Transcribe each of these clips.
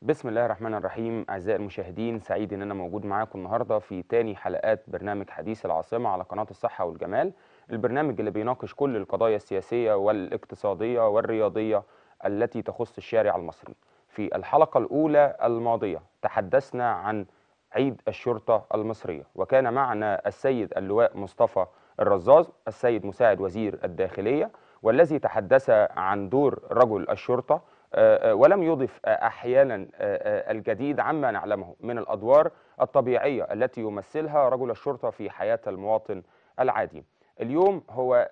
بسم الله الرحمن الرحيم أعزائي المشاهدين سعيد إن أنا موجود معاكم النهاردة في تاني حلقات برنامج حديث العاصمة على قناة الصحة والجمال البرنامج اللي بيناقش كل القضايا السياسية والاقتصادية والرياضية التي تخص الشارع المصري في الحلقة الأولى الماضية تحدثنا عن عيد الشرطة المصرية وكان معنا السيد اللواء مصطفى الرزاز السيد مساعد وزير الداخلية والذي تحدث عن دور رجل الشرطة آه، آه، ولم يضف آه، احيانا آه، آه، الجديد عما نعلمه من الادوار الطبيعيه التي يمثلها رجل الشرطه في حياه المواطن العادي. اليوم هو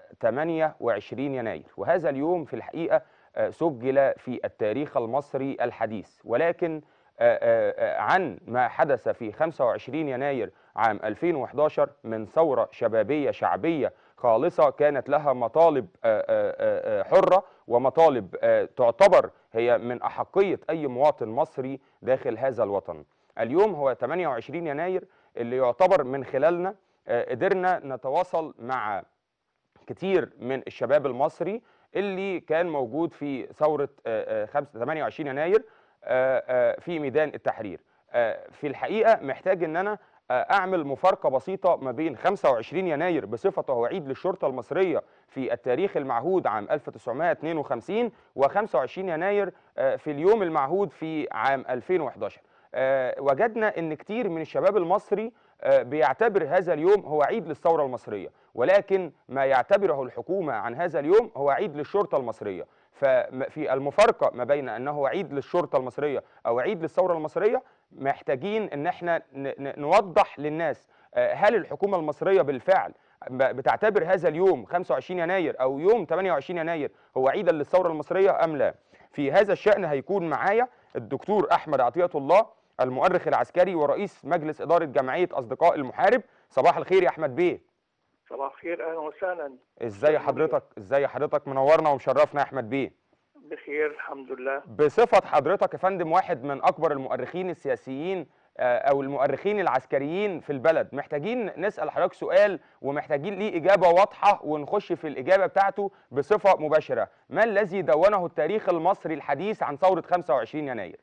28 يناير وهذا اليوم في الحقيقه آه، سجل في التاريخ المصري الحديث ولكن آه، آه، آه، عن ما حدث في 25 يناير عام 2011 من ثوره شبابيه شعبيه خالصه كانت لها مطالب آه، آه، آه، حره ومطالب آه، تعتبر هي من احقيه اي مواطن مصري داخل هذا الوطن. اليوم هو 28 يناير اللي يعتبر من خلالنا آه، قدرنا نتواصل مع كتير من الشباب المصري اللي كان موجود في ثوره آه، آه، خمسة- 28 يناير آه، آه، في ميدان التحرير. آه، في الحقيقه محتاج ان انا آه، اعمل مفارقه بسيطه ما بين 25 يناير بصفته هو عيد للشرطه المصريه في التاريخ المعهود عام 1952 و25 يناير آه، في اليوم المعهود في عام 2011 آه، وجدنا ان كتير من الشباب المصري آه، بيعتبر هذا اليوم هو عيد للثوره المصريه ولكن ما يعتبره الحكومه عن هذا اليوم هو عيد للشرطه المصريه ففي المفارقه ما بين انه عيد للشرطه المصريه او عيد للثوره المصريه محتاجين ان احنا ن- ن- نوضح للناس آه، هل الحكومه المصريه بالفعل ب- بتعتبر هذا اليوم 25 يناير او يوم 28 يناير هو عيدا للثوره المصريه ام لا في هذا الشان هيكون معايا الدكتور احمد عطيه الله المؤرخ العسكري ورئيس مجلس اداره جمعيه اصدقاء المحارب صباح الخير يا احمد بيه صباح الخير اهلا وسهلا ازاي حضرتك ازاي حضرتك منورنا ومشرفنا يا احمد بيه بخير الحمد لله بصفة حضرتك يا فندم واحد من أكبر المؤرخين السياسيين آه، أو المؤرخين العسكريين في البلد محتاجين نسأل حضرتك سؤال ومحتاجين ليه إجابة واضحة ونخش في الإجابة بتاعته بصفة مباشرة ما الذي دونه التاريخ المصري الحديث عن ثورة 25 يناير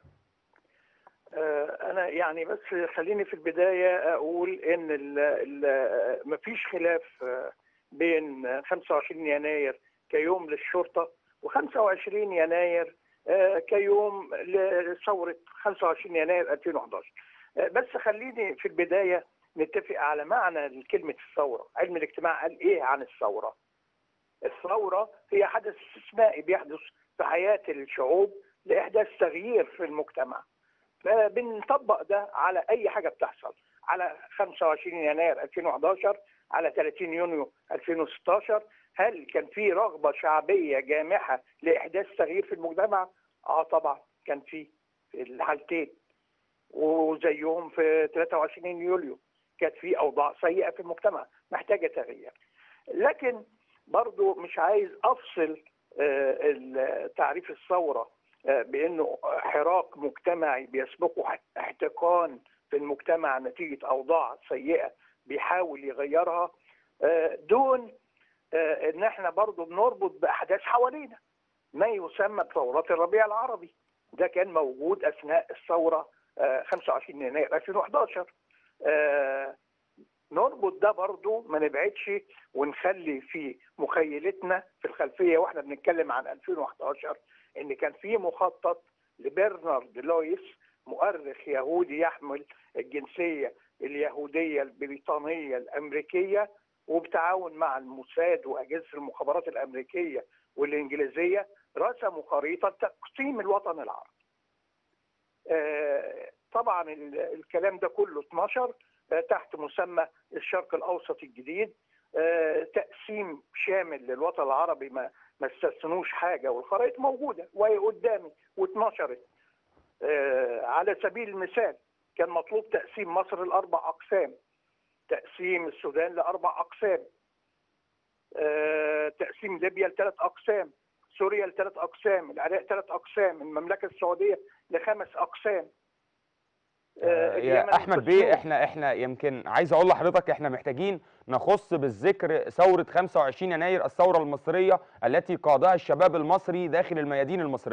آه انا يعني بس خليني في البدايه اقول ان ال ال مفيش خلاف آه، بين آه، 25 يناير كيوم للشرطه و25 يناير آه، كيوم لثوره 25 يناير 2011 آه، بس خليني في البدايه نتفق على معنى كلمه الثوره علم الاجتماع قال ايه عن الثوره الثورة هي حدث استثنائي بيحدث في حياة الشعوب لإحداث تغيير في المجتمع فبنطبق ده على أي حاجة بتحصل على 25 يناير 2011 على 30 يونيو 2016 هل كان في رغبة شعبية جامحة لإحداث تغيير في المجتمع؟ آه طبعا كان في في الحالتين وزيهم في 23 يوليو كانت في أوضاع سيئة في المجتمع محتاجة تغيير لكن برضو مش عايز افصل آه، ال- تعريف الثوره آه، بانه حراك مجتمعي بيسبقه احتقان في المجتمع نتيجه اوضاع سيئه بيحاول يغيرها آه، دون آه، ان احنا برضو بنربط باحداث حوالينا ما يسمى بثورات الربيع العربي ده كان موجود اثناء الثوره آه، 25 يناير 2011 آه، نربط ده برضو ما نبعدش ونخلي في مخيلتنا في الخلفيه واحنا بنتكلم عن 2011 ان كان في مخطط لبرنارد لويس مؤرخ يهودي يحمل الجنسيه اليهوديه البريطانيه الامريكيه وبتعاون مع الموساد واجهزه المخابرات الامريكيه والانجليزيه رسموا خريطه تقسيم الوطن العربي. آه، طبعا ال- الكلام ده كله اتنشر آه، تحت مسمى الشرق الاوسط الجديد آه، تقسيم شامل للوطن العربي ما ما استثنوش حاجه والخرائط موجوده وهي قدامي واتنشرت آه، على سبيل المثال كان مطلوب تقسيم مصر لاربع اقسام تقسيم السودان لاربع اقسام آه، تقسيم ليبيا لثلاث اقسام سوريا لثلاث اقسام العراق ثلاث اقسام المملكه السعوديه لخمس اقسام آه، اليمن يا احمد بيه لقسمين. احنا احنا يمكن عايز اقول لحضرتك احنا محتاجين نخص بالذكر ثوره 25 يناير الثوره المصريه التي قادها الشباب المصري داخل الميادين المصريه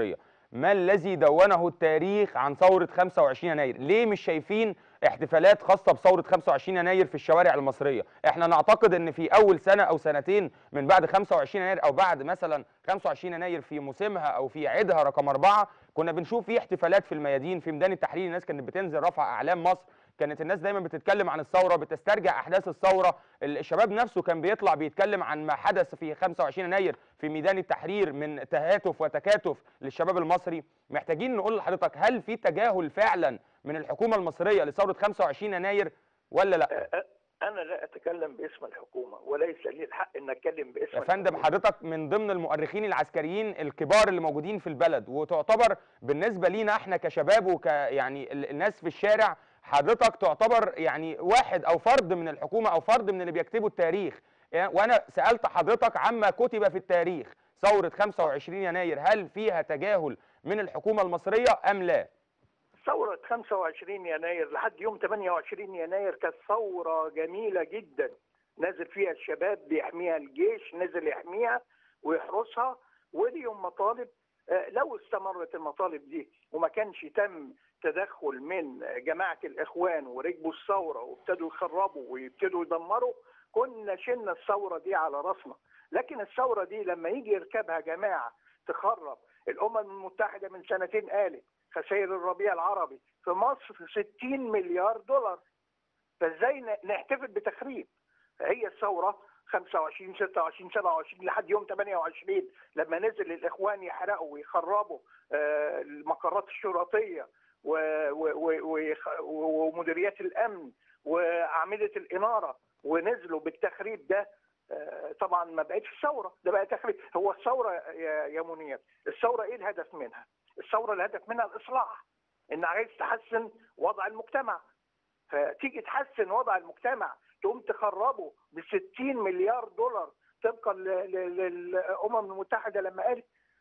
ما الذي دونه التاريخ عن ثورة 25 يناير ليه مش شايفين احتفالات خاصة بثورة 25 يناير في الشوارع المصرية احنا نعتقد ان في اول سنة او سنتين من بعد 25 يناير او بعد مثلا 25 يناير في موسمها او في عيدها رقم أربعة كنا بنشوف في احتفالات في الميادين في ميدان التحرير الناس كانت بتنزل رفع اعلام مصر كانت الناس دايما بتتكلم عن الثوره بتسترجع احداث الثوره الشباب نفسه كان بيطلع بيتكلم عن ما حدث في 25 يناير في ميدان التحرير من تهاتف وتكاتف للشباب المصري محتاجين نقول لحضرتك هل في تجاهل فعلا من الحكومه المصريه لثوره 25 يناير ولا لا انا لا اتكلم باسم الحكومه وليس لي الحق ان اتكلم باسم يا فندم الحكومة. حضرتك من ضمن المؤرخين العسكريين الكبار اللي موجودين في البلد وتعتبر بالنسبه لينا احنا كشباب وك يعني ال- الناس في الشارع حضرتك تعتبر يعني واحد او فرد من الحكومه او فرد من اللي بيكتبوا التاريخ يعني وانا سالت حضرتك عما كتب في التاريخ ثوره 25 يناير هل فيها تجاهل من الحكومه المصريه ام لا ثورة 25 يناير لحد يوم 28 يناير كانت ثورة جميلة جدا نزل فيها الشباب بيحميها الجيش نزل يحميها ويحرسها وليهم مطالب آه، لو استمرت المطالب دي وما كانش تم تدخل من جماعة الإخوان وركبوا الثورة وابتدوا يخربوا ويبتدوا يدمروا كنا شلنا الثورة دي على راسنا لكن الثورة دي لما يجي يركبها جماعة تخرب الأمم المتحدة من سنتين قالت خسائر الربيع العربي في مصر 60 مليار دولار فازاي ن- نحتفل بتخريب هي الثوره 25 26 27 لحد يوم 28 لما نزل الاخوان يحرقوا ويخربوا آه، المقرات الشرطيه و- و- و- ويخ- ومديريات الامن واعمده الاناره ونزلوا بالتخريب ده آه، طبعا ما بقتش ثوره ده بقى تخريب هو الثوره يا يا منير الثوره ايه الهدف منها؟ الثوره الهدف منها الاصلاح ان عايز تحسن وضع المجتمع فتيجي تحسن وضع المجتمع تقوم تخربه ب 60 مليار دولار طبقا ل- ل- للامم المتحده لما قالت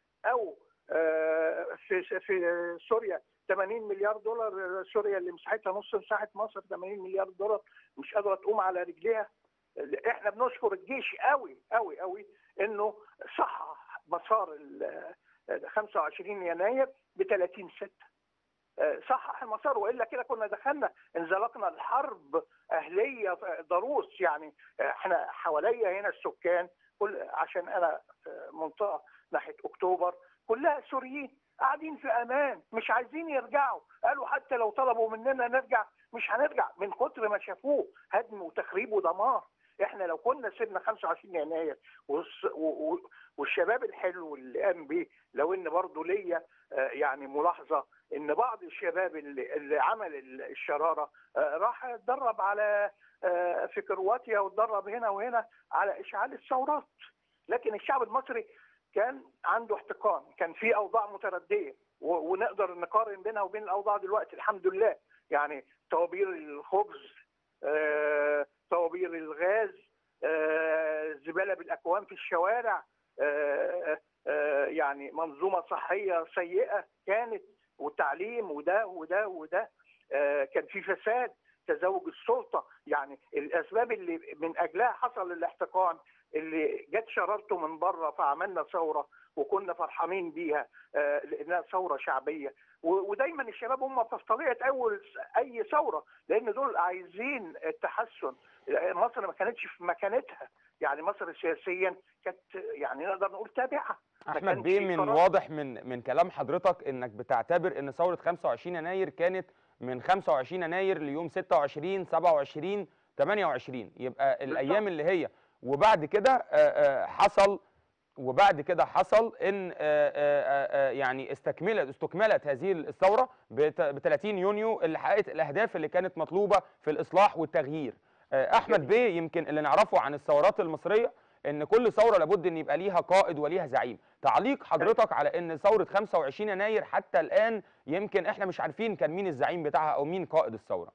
او آه، في في سوريا 80 مليار دولار سوريا اللي مساحتها نص مساحه مصر 80 مليار دولار مش قادره تقوم على رجليها احنا بنشكر الجيش قوي قوي قوي انه صحح مسار ال 25 يناير ب 30 6 صحح المسار والا كده كنا دخلنا انزلقنا الحرب اهليه ضروس يعني احنا حواليا هنا السكان كل عشان انا في منطقه ناحيه اكتوبر كلها سوريين قاعدين في امان مش عايزين يرجعوا قالوا حتى لو طلبوا مننا نرجع مش هنرجع من كتر ما شافوه هدم وتخريب ودمار احنا لو كنا سيبنا 25 يناير والس- و- و- والشباب الحلو اللي قام بيه لو ان برضه ليا آه، يعني ملاحظه ان بعض الشباب اللي, اللي عمل ال- الشراره آه، راح اتدرب على آه، في كرواتيا واتدرب هنا وهنا على اشعال الثورات لكن الشعب المصري كان عنده احتقان كان في اوضاع مترديه و- ونقدر نقارن بينها وبين الاوضاع دلوقتي الحمد لله يعني طوابير الخبز آه، طوابير الغاز آه، زباله بالاكوام في الشوارع آه، آه، يعني منظومه صحيه سيئه كانت وتعليم وده وده وده آه، كان في فساد تزوج السلطه يعني الاسباب اللي من اجلها حصل الاحتقان اللي جت شرارته من بره فعملنا ثوره وكنا فرحانين بيها آه، لانها ثوره شعبيه و- ودايما الشباب هم في طبيعه اول اي ثوره لان دول عايزين التحسن مصر ما كانتش في مكانتها يعني مصر سياسيا كانت يعني نقدر نقول تابعه ما احمد كانش بيه من قرار. واضح من من كلام حضرتك انك بتعتبر ان ثوره 25 يناير كانت من 25 يناير ليوم 26 27 28 يبقى الايام اللي هي وبعد كده آه، آه، حصل وبعد كده حصل ان آه، آه، آه، يعني استكملت استكملت هذه الثوره ب 30 يونيو اللي حققت الاهداف اللي كانت مطلوبه في الاصلاح والتغيير آه، احمد بيه يمكن اللي نعرفه عن الثورات المصريه ان كل ثوره لابد ان يبقى ليها قائد وليها زعيم تعليق حضرتك على ان ثوره 25 يناير حتى الان يمكن احنا مش عارفين كان مين الزعيم بتاعها او مين قائد الثوره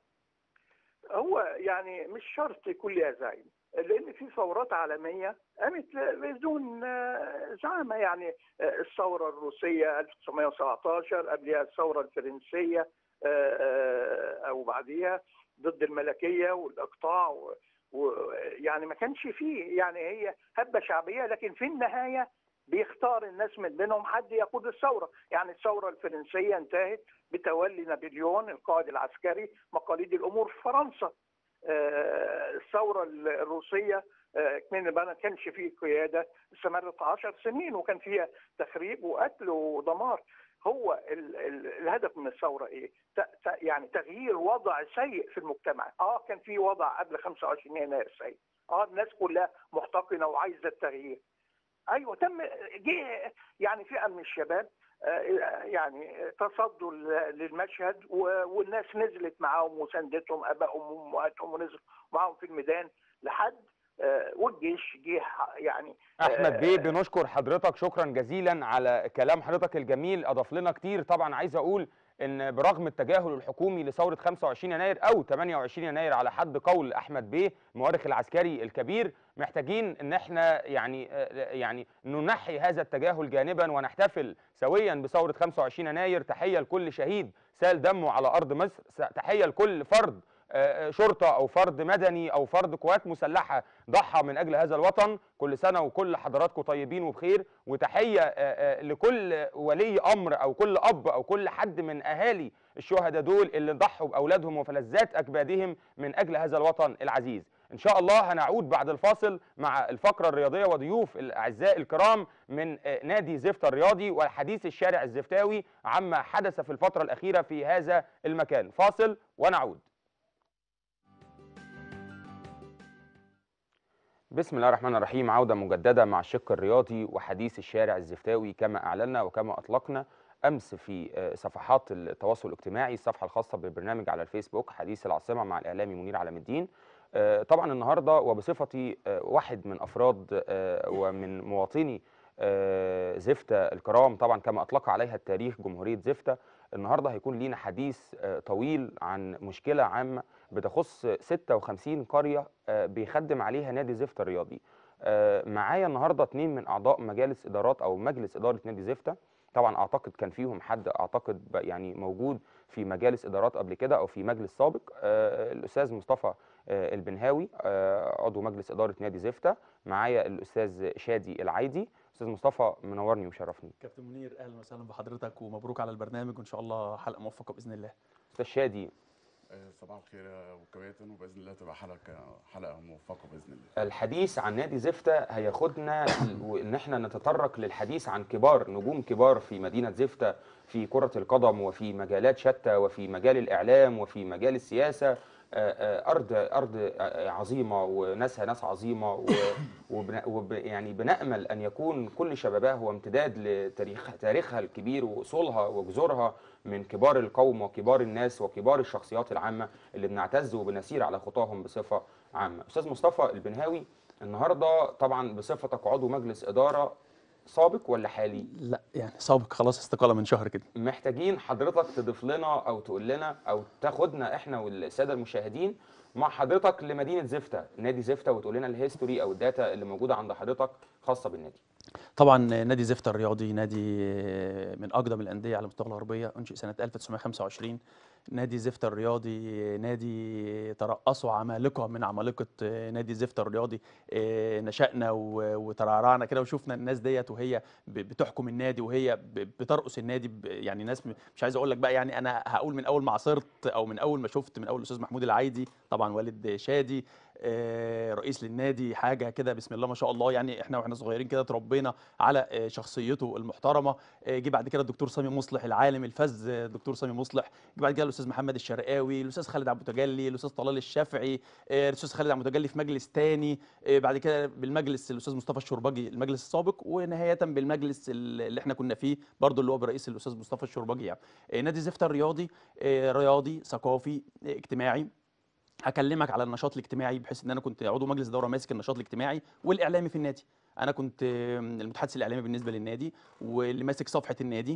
هو يعني مش شرط يكون ليها زعيم لان في ثورات عالميه قامت بدون آه، زعامه يعني آه، الثوره الروسيه 1917 قبلها الثوره الفرنسيه آه، آه، او بعديها ضد الملكيه والاقطاع ويعني ما كانش فيه يعني هي هبه شعبيه لكن في النهايه بيختار الناس من بينهم حد يقود الثوره، يعني الثوره الفرنسيه انتهت بتولي نابليون القائد العسكري مقاليد الامور في فرنسا. آه، الثوره الروسيه آه، ما كانش فيه قياده استمرت 10 سنين وكان فيها تخريب وقتل ودمار. هو ال ال الهدف من الثوره ايه؟ ت ت يعني تغيير وضع سيء في المجتمع، اه كان في وضع قبل 25 يناير سيء، اه الناس كلها محتقنه وعايزه التغيير. ايوه تم جه يعني فئه من الشباب آه، يعني تصدوا للمشهد و- والناس نزلت معاهم وساندتهم ابائهم وامهاتهم ونزلوا معاهم في الميدان لحد آه، والجيش جه يعني احمد آه، بيه بنشكر حضرتك شكرا جزيلا على كلام حضرتك الجميل اضاف لنا كتير طبعا عايز اقول ان برغم التجاهل الحكومي لثوره 25 يناير او 28 يناير على حد قول احمد بيه المؤرخ العسكري الكبير محتاجين ان احنا يعني آه، يعني ننحي هذا التجاهل جانبا ونحتفل سويا بثوره 25 يناير تحيه لكل شهيد سال دمه على ارض مصر س- تحيه لكل فرد آه، آه، شرطه او فرد مدني او فرد قوات مسلحه ضحى من اجل هذا الوطن كل سنه وكل حضراتكم طيبين وبخير وتحيه آه، آه، لكل ولي امر او كل اب او كل حد من اهالي الشهداء دول اللي ضحوا باولادهم وفلذات اكبادهم من اجل هذا الوطن العزيز ان شاء الله هنعود بعد الفاصل مع الفقره الرياضيه وضيوف الاعزاء الكرام من آه، نادي زفت الرياضي وحديث الشارع الزفتاوي عما حدث في الفتره الاخيره في هذا المكان فاصل ونعود بسم الله الرحمن الرحيم عودة مجددة مع الشق الرياضي وحديث الشارع الزفتاوي كما أعلنا وكما أطلقنا أمس في آه، صفحات التواصل الاجتماعي الصفحة الخاصة بالبرنامج على الفيسبوك حديث العاصمة مع الإعلامي منير علام الدين آه، طبعا النهاردة وبصفتي آه، واحد من أفراد آه، ومن مواطني آه، زفتة الكرام طبعا كما أطلق عليها التاريخ جمهورية زفتة النهاردة هيكون لينا حديث آه، طويل عن مشكلة عامة بتخص 56 قرية آه، بيخدم عليها نادي زفت الرياضي آه، معايا النهارده اتنين من اعضاء مجالس ادارات او مجلس اداره نادي زفته طبعا اعتقد كان فيهم حد اعتقد ب- يعني موجود في مجالس ادارات قبل كده او في مجلس سابق آه، الاستاذ مصطفى آه، البنهاوي آه، عضو مجلس اداره نادي زفته معايا الاستاذ شادي العايدي استاذ مصطفى منورني ومشرفني كابتن منير اهلا وسهلا بحضرتك ومبروك على البرنامج وان شاء الله حلقه موفقه باذن الله استاذ شادي آه، صباح الخير يا ابو كباتن وباذن الله تبقى حلقه حلقه موفقه باذن الله الحديث عن نادي زفتة هياخدنا ل- وان احنا نتطرق للحديث عن كبار نجوم كبار في مدينة زفتة في كرة القدم وفي مجالات شتى وفي مجال الاعلام وفي مجال السياسة آه، آه، ارض ارض آه، عظيمه وناسها ناس عظيمه و- وبن- وب يعني بنامل ان يكون كل شبابها هو امتداد لتاريخ تاريخها الكبير واصولها وجذورها من كبار القوم وكبار الناس وكبار الشخصيات العامه اللي بنعتز وبنسير على خطاهم بصفه عامه. استاذ مصطفى البنهاوي النهارده طبعا بصفتك عضو مجلس اداره سابق ولا حالي؟ لا يعني سابق خلاص استقاله من شهر كده محتاجين حضرتك تضيف لنا او تقول لنا او تاخدنا احنا والساده المشاهدين مع حضرتك لمدينه زفته نادي زفته وتقول لنا الهيستوري او الداتا اللي موجوده عند حضرتك خاصه بالنادي طبعا نادي زفت الرياضي نادي من اقدم الانديه على مستوى الغربيه انشئ سنه 1925 نادي زفت الرياضي نادي ترأسه عمالقه من عمالقه نادي زفت الرياضي آه، نشأنا و- وترعرعنا كده وشفنا الناس ديت وهي ب- بتحكم النادي وهي ب- بترأس النادي ب- يعني ناس م- مش عايز اقول لك بقى يعني انا هقول من اول ما عاصرت او من اول ما شفت من اول الاستاذ محمود العايدي طبعا والد شادي آه، رئيس للنادي حاجه كده بسم الله ما شاء الله يعني احنا واحنا صغيرين كده اتربينا على آه، شخصيته المحترمه آه، جه بعد كده الدكتور سامي مصلح العالم الفذ آه، الدكتور سامي مصلح جه بعد كده الاستاذ محمد الشرقاوي الاستاذ خالد عبد المتجلي الاستاذ طلال الشافعي آه، الاستاذ خالد عبد المتجلي في مجلس تاني آه، بعد كده بالمجلس الاستاذ مصطفى الشربجي المجلس السابق ونهايه بالمجلس ال- اللي احنا كنا فيه برضو اللي هو برئيس الاستاذ مصطفى الشربجي يعني آه، نادي زفت الرياضي آه، رياضي ثقافي آه، اجتماعي هكلمك على النشاط الاجتماعي بحيث ان انا كنت عضو مجلس دوره ماسك النشاط الاجتماعي والاعلامي في النادي انا كنت آم، المتحدث الاعلامي بالنسبه للنادي واللي ماسك صفحه النادي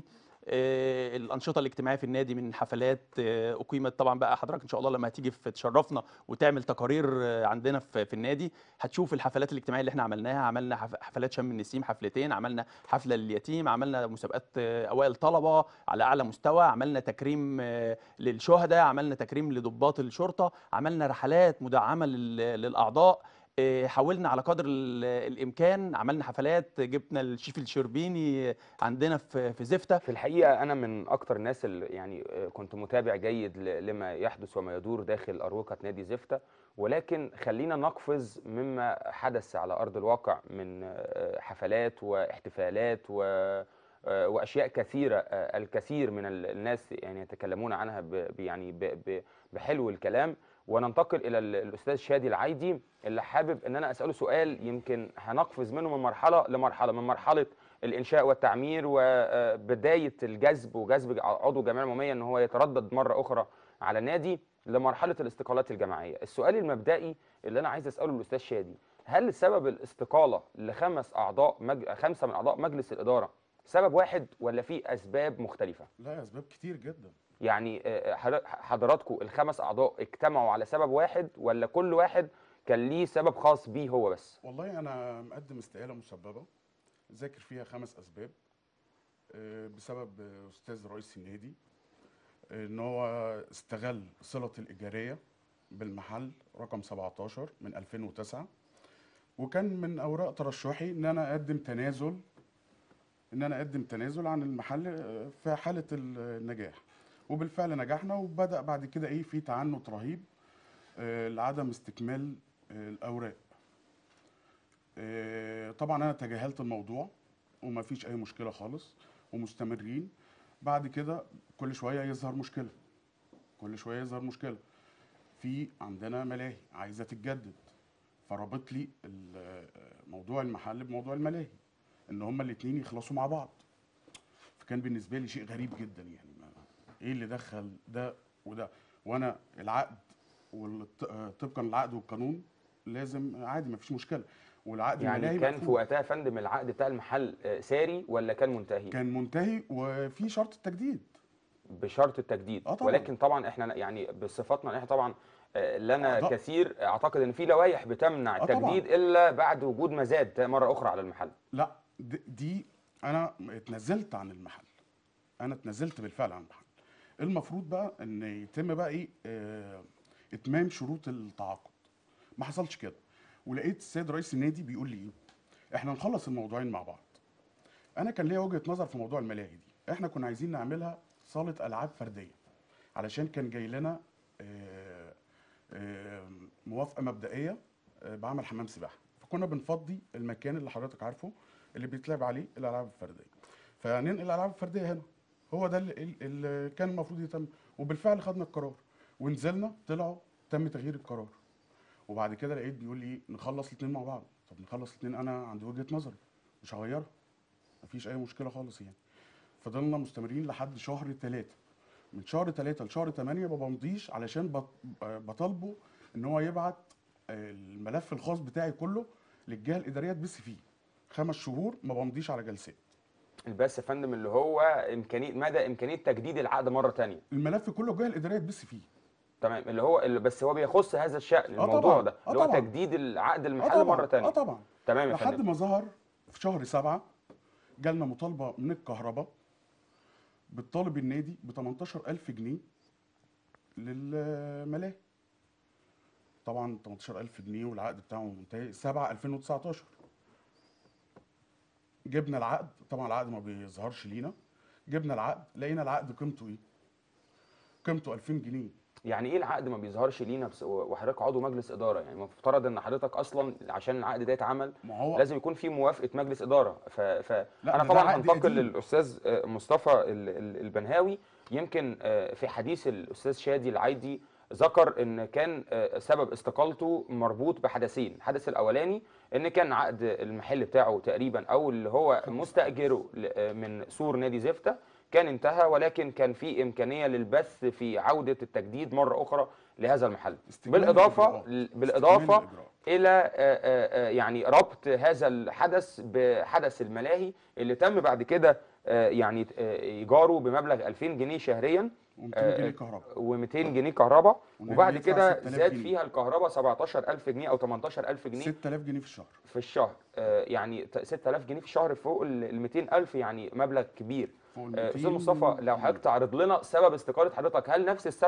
آه، الانشطه الاجتماعيه في النادي من حفلات آه، اقيمت طبعا بقى حضرتك ان شاء الله لما هتيجي في تشرفنا وتعمل تقارير آه، عندنا في في النادي هتشوف الحفلات الاجتماعيه اللي احنا عملناها عملنا حف- حفلات شم النسيم حفلتين عملنا حفله لليتيم عملنا مسابقات آه، اوائل طلبه على اعلى مستوى عملنا تكريم آه، للشهداء عملنا تكريم لضباط الشرطه عملنا رحلات مدعمه لل- للاعضاء إيه، حاولنا على قدر ال- الامكان عملنا حفلات جبنا الشيف الشربيني عندنا في في زفته في الحقيقة أنا من أكتر الناس اللي يعني آه، كنت متابع جيد ل- لما يحدث وما يدور داخل أروقة نادي زفتة ولكن خلينا نقفز مما حدث على أرض الواقع من آه، حفلات واحتفالات و آه، واشياء كثيره آه، الكثير من ال- الناس يعني يتكلمون عنها ب ب- يعني ب ب بحلو الكلام وننتقل الى ال- الاستاذ شادي العايدي اللي حابب ان انا اساله سؤال يمكن هنقفز منه من مرحله لمرحله من مرحله الانشاء والتعمير وبدايه الجذب وجذب عضو الجمعيه العموميه ان هو يتردد مره اخرى على النادي لمرحله الاستقالات الجماعيه السؤال المبدئي اللي انا عايز اساله الاستاذ شادي هل سبب الاستقاله لخمس اعضاء مج... خمسه من اعضاء مجلس الاداره سبب واحد ولا في اسباب مختلفه لا اسباب كتير جدا يعني آه، حضر- حضراتكم الخمس اعضاء اجتمعوا على سبب واحد ولا كل واحد كان ليه سبب خاص بيه هو بس والله انا مقدم استقاله مسببه ذاكر فيها خمس اسباب آه، بسبب آه، استاذ رئيس النادي آه، ان هو استغل صله الايجاريه بالمحل رقم 17 من 2009 وكان من اوراق ترشحي ان انا اقدم تنازل ان انا اقدم تنازل عن المحل آه، في حاله النجاح وبالفعل نجحنا وبدا بعد كده ايه في تعنت رهيب آه، لعدم استكمال آه، الاوراق آه، طبعا انا تجاهلت الموضوع وما فيش اي مشكله خالص ومستمرين بعد كده كل شويه يظهر مشكله كل شويه يظهر مشكله في عندنا ملاهي عايزه تتجدد فربط لي ال- آه، موضوع المحل بموضوع الملاهي ان هما الاتنين يخلصوا مع بعض فكان بالنسبه لي شيء غريب جدا يعني ما ايه اللي دخل ده وده وانا العقد والط- آه، طبقا للعقد والقانون لازم عادي ما فيش مشكله والعقد يعني الملاهي كان في مقفول. وقتها يا فندم العقد بتاع المحل آه، ساري ولا كان منتهي كان منتهي وفي شرط التجديد بشرط التجديد آه طبعاً. ولكن طبعا احنا يعني بصفتنا احنا طبعا آه، لنا أعضاء. كثير اعتقد ان في لوائح بتمنع آه طبعاً. التجديد الا بعد وجود مزاد مره اخرى على المحل لا د- دي انا اتنزلت عن المحل انا اتنزلت بالفعل عن المحل المفروض بقى ان يتم بقى ايه آه اتمام شروط التعاقد ما حصلش كده ولقيت السيد رئيس النادي بيقول لي ايه احنا نخلص الموضوعين مع بعض انا كان ليا وجهه نظر في موضوع الملاهي دي احنا كنا عايزين نعملها صاله العاب فرديه علشان كان جاي لنا آه، آه، موافقه مبدئيه آه، بعمل حمام سباحه فكنا بنفضي المكان اللي حضرتك عارفه اللي بيتلعب عليه الالعاب الفرديه فننقل الالعاب الفرديه هنا هو ده اللي, اللي كان المفروض يتم وبالفعل خدنا القرار ونزلنا طلعوا تم تغيير القرار وبعد كده لقيت بيقول لي نخلص الاثنين مع بعض طب نخلص الاثنين انا عندي وجهه نظري مش هغيرها مفيش اي مشكله خالص يعني فضلنا مستمرين لحد شهر ثلاثة من شهر ثلاثة لشهر ثمانية ما بمضيش علشان بط- بطالبه ان هو يبعت الملف الخاص بتاعي كله للجهه الاداريه تبث فيه خمس شهور ما بمضيش على جلسات البث يا فندم اللي هو امكانيه مدى امكانيه تجديد العقد مره تانية الملف كله الجهه الاداريه تبث فيه تمام اللي هو اللي بس هو بيخص هذا الشأن آه الموضوع طبعاً، ده آه اللي هو طبعاً. تجديد العقد اه المحل طبعا مره تانية اه طبعا تمام يا لحد فندم ما ظهر في شهر سبعة جالنا مطالبة من الكهرباء بتطالب النادي ب 18000 جنيه للملاهي طبعا 18000 جنيه والعقد بتاعه منتهي 7 2019 جبنا العقد طبعا العقد ما بيظهرش لينا جبنا العقد لقينا العقد قيمته ايه؟ قيمته 2000 جنيه يعني ايه العقد ما بيظهرش لينا بس وحضرتك عضو مجلس اداره يعني المفترض ان حضرتك اصلا عشان العقد ده يتعمل ما هو لازم يكون في موافقه مجلس اداره ف... ف... لا، انا ده طبعا عقد هنتقل قديم. للاستاذ آه، مصطفى ال- ال- البنهاوي يمكن آه، في حديث الاستاذ شادي العايدي ذكر ان كان آه، سبب استقالته مربوط بحدثين الحدث الاولاني ان كان عقد المحل بتاعه تقريبا او اللي هو مستاجره ل- آه، من سور نادي زفته كان انتهى ولكن كان في امكانيه للبث في عوده التجديد مره اخرى لهذا المحل استكمال بالاضافه الإجراءات. ل- استكمال بالاضافه الإجراءات. الى آه، آه، آه، يعني ربط هذا الحدث بحدث الملاهي اللي تم بعد كده آه، يعني آه، ايجاره بمبلغ 2000 جنيه شهريا و200 آه، جنيه كهرباء و200 جنيه كهرباء والنادي وبعد بيدفع كده 6000 زاد جنيه. فيها الكهرباء 17000 جنيه او 18000 جنيه 6000 جنيه في الشهر في الشهر آه، يعني ت- 6000 جنيه في الشهر فوق ال 200000 يعني مبلغ كبير فوق آه، استاذ 200 مصطفى لو حضرتك تعرض لنا سبب استقاله حضرتك هل نفس السبب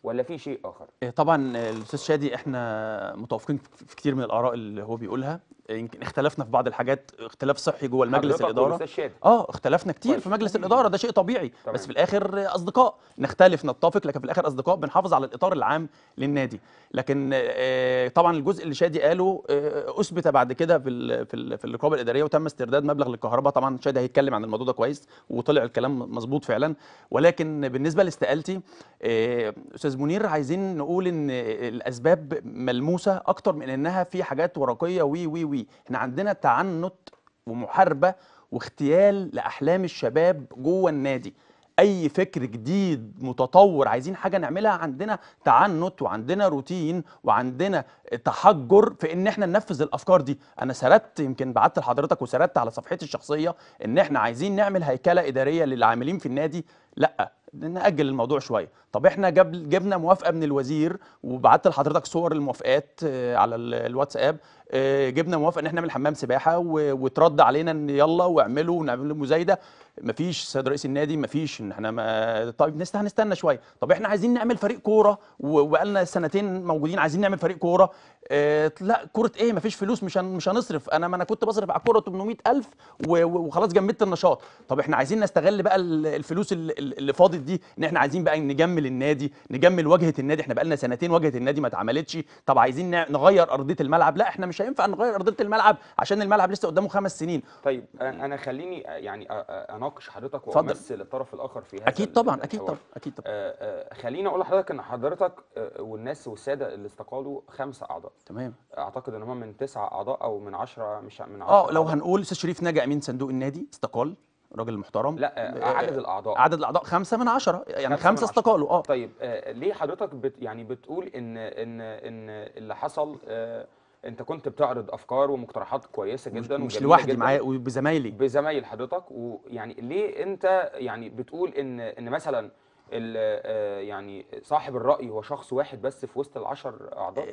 ولا في شيء اخر إيه طبعا آه، الاستاذ شادي احنا متوافقين في في كتير من الاراء اللي هو بيقولها يمكن اختلفنا في بعض الحاجات اختلاف صحي جوه المجلس حضرتك الاداره والاستاذ شادي اه اختلفنا كتير كويس. في مجلس الاداره ده شيء طبيعي تمام. بس في الاخر اصدقاء نختلف نتفق لكن في الاخر اصدقاء بنحافظ على الاطار العام للنادي لكن آه، طبعا الجزء اللي شادي قاله آه، اثبت بعد كده في ال- في ال- في الرقابه الاداريه وتم استرداد مبلغ للكهرباء طبعا شادي هيتكلم عن الموضوع ده كويس وطلع الكلام مظبوط فعلا ولكن بالنسبه لاستقالتي آه، استاذ منير عايزين نقول ان الاسباب ملموسه اكتر من انها في حاجات ورقيه وي وي وي احنا عندنا تعنت ومحاربه واغتيال لاحلام الشباب جوه النادي اي فكر جديد متطور عايزين حاجه نعملها عندنا تعنت وعندنا روتين وعندنا تحجر في ان احنا ننفذ الافكار دي انا سردت يمكن بعت لحضرتك وسردت على صفحتي الشخصيه ان احنا عايزين نعمل هيكله اداريه للعاملين في النادي لا نأجل الموضوع شويه طب احنا جاب جبنا موافقه من الوزير وبعت لحضرتك صور الموافقات آه، على ال- الواتساب آه، جبنا موافقه ان احنا نعمل حمام سباحه و- وترد علينا ان يلا واعملوا ونعمل مزايده مفيش سيد رئيس النادي مفيش ان احنا ما طيب نست هنستنى شويه طب احنا عايزين نعمل فريق كوره و- وبقالنا سنتين موجودين عايزين نعمل فريق كوره اه لا كوره ايه مفيش فلوس مش هن مش هنصرف انا ما انا كنت بصرف على الكوره 800000 و- و- وخلاص جمدت النشاط طب احنا عايزين نستغل بقى ال- الفلوس اللي, اللي فاضت دي ان احنا عايزين بقى نجمل النادي نجمل واجهه النادي احنا بقالنا سنتين واجهه النادي ما اتعملتش طب عايزين نع- نغير ارضيه الملعب لا احنا مش هينفع نغير ارضيه الملعب عشان الملعب لسه قدامه خمس سنين طيب أ- انا خليني يعني أ- أ- اناقش حضرتك اتفضل. وامثل الطرف الاخر في هذا اكيد ال- طبعا اكيد الحوار. طبعا اكيد طبعا آه، آه، خليني اقول لحضرتك ان حضرتك آه، والناس والساده اللي استقالوا خمسه اعضاء تمام اعتقد ان هم من تسعه اعضاء او من عشرة مش من عشرة اه لو أعضاء. هنقول استاذ شريف ناجي امين صندوق النادي استقال راجل محترم لا آه، عدد الاعضاء عدد الاعضاء خمسة من عشرة يعني خمسة من خمسة عشرة. استقالوا اه طيب آه، ليه حضرتك بت يعني بتقول ان ان ان اللي حصل آه، انت كنت بتعرض افكار ومقترحات كويسه مش, جدا مش وجميلة لوحدي جداً معايا وبزمايلي بزمايل حضرتك ويعني ليه انت يعني بتقول ان ان مثلا ال- آه، يعني صاحب الراي هو شخص واحد بس في وسط العشر اعضاء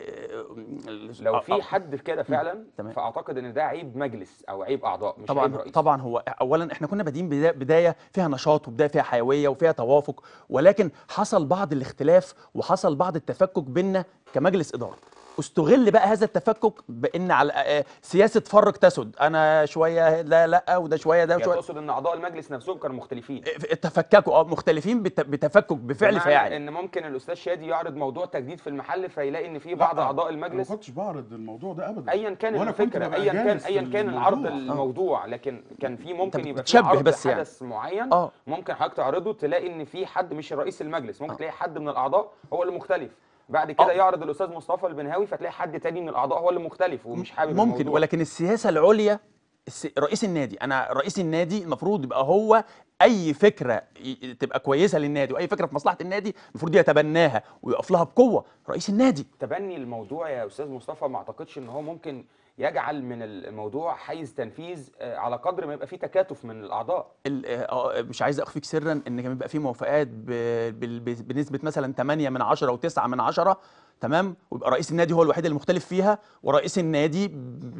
لو آه، في آه، حد كده فعلا تمام. فاعتقد ان ده عيب مجلس او عيب اعضاء مش عيب طبعا رئيس طبعا هو اولا احنا كنا بادئين بدا- بدايه فيها نشاط وبدايه فيها حيويه وفيها توافق ولكن حصل بعض الاختلاف وحصل بعض التفكك بيننا كمجلس اداره استغل بقى هذا التفكك بان على آه، سياسه فرق تسد انا شويه لا لا وده شويه ده يعني شويه تقصد ان اعضاء المجلس نفسهم كانوا مختلفين تفككوا اه مختلفين بت- بتفكك بفعل بمعنى فاعل ان ممكن الاستاذ شادي يعرض موضوع تجديد في المحل فيلاقي ان في بعض لا، اعضاء انا ما المجلس كنتش بعرض الموضوع ده ابدا ايا كان ولا كنت الفكره ببقى ايا كان جالس في ايا كان العرض الموضوع. الموضوع لكن كان في ممكن يبقى في بتشبه عرض بس يعني. حدث معين اه ممكن حضرتك تعرضه تلاقي ان في حد مش رئيس المجلس ممكن تلاقي حد من الاعضاء هو اللي مختلف بعد كده آه. يعرض الاستاذ مصطفى البنهاوي فتلاقي حد تاني من الاعضاء هو اللي مختلف ومش حابب ممكن الموضوع. ولكن السياسه العليا الس- رئيس النادي انا رئيس النادي المفروض يبقى هو اي فكره ي- تبقى كويسه للنادي واي فكره في مصلحه النادي المفروض يتبناها ويقف لها بقوه رئيس النادي تبني الموضوع يا استاذ مصطفى ما اعتقدش ان هو ممكن يجعل من الموضوع حيز تنفيذ آه، على قدر ما يبقى في تكاتف من الاعضاء ال- آه، مش عايز اخفيك سرا ان كان بيبقى في موافقات ب- بال- ب- بنسبه مثلا 8 من 10 و9 من 10 تمام ويبقى رئيس النادي هو الوحيد المختلف فيها ورئيس النادي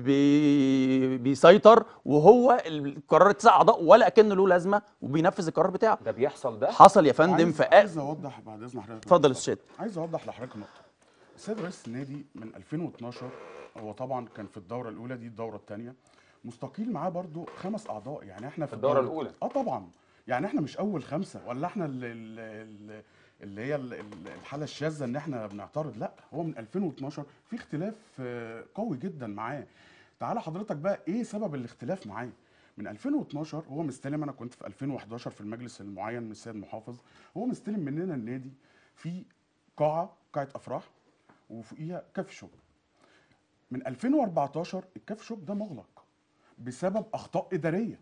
بي بيسيطر وهو القرار تسع اعضاء ولا اكنه له لازمه وبينفذ القرار بتاعه ده بيحصل ده حصل يا فندم عايز, في عايز اوضح بعد اذن حضرتك اتفضل يا استاذ شادي. عايز اوضح لحضرتك نقطه السيد رئيس النادي من 2012 هو طبعا كان في الدوره الاولى دي الدوره الثانيه مستقيل معاه برضو خمس اعضاء يعني احنا في الدورة الأولى. اه طبعا يعني احنا مش اول خمسه ولا احنا اللي, اللي, اللي هي ال- ال- الحاله الشاذه ان احنا بنعترض لا هو من 2012 في اختلاف آه، قوي جدا معاه تعالى حضرتك بقى ايه سبب الاختلاف معاه من 2012 هو مستلم انا كنت في 2011 في المجلس المعين من السيد المحافظ هو مستلم مننا النادي في قاعه قاعه افراح وفوقيها كاف شوب من 2014 الكاف شوب ده مغلق بسبب اخطاء اداريه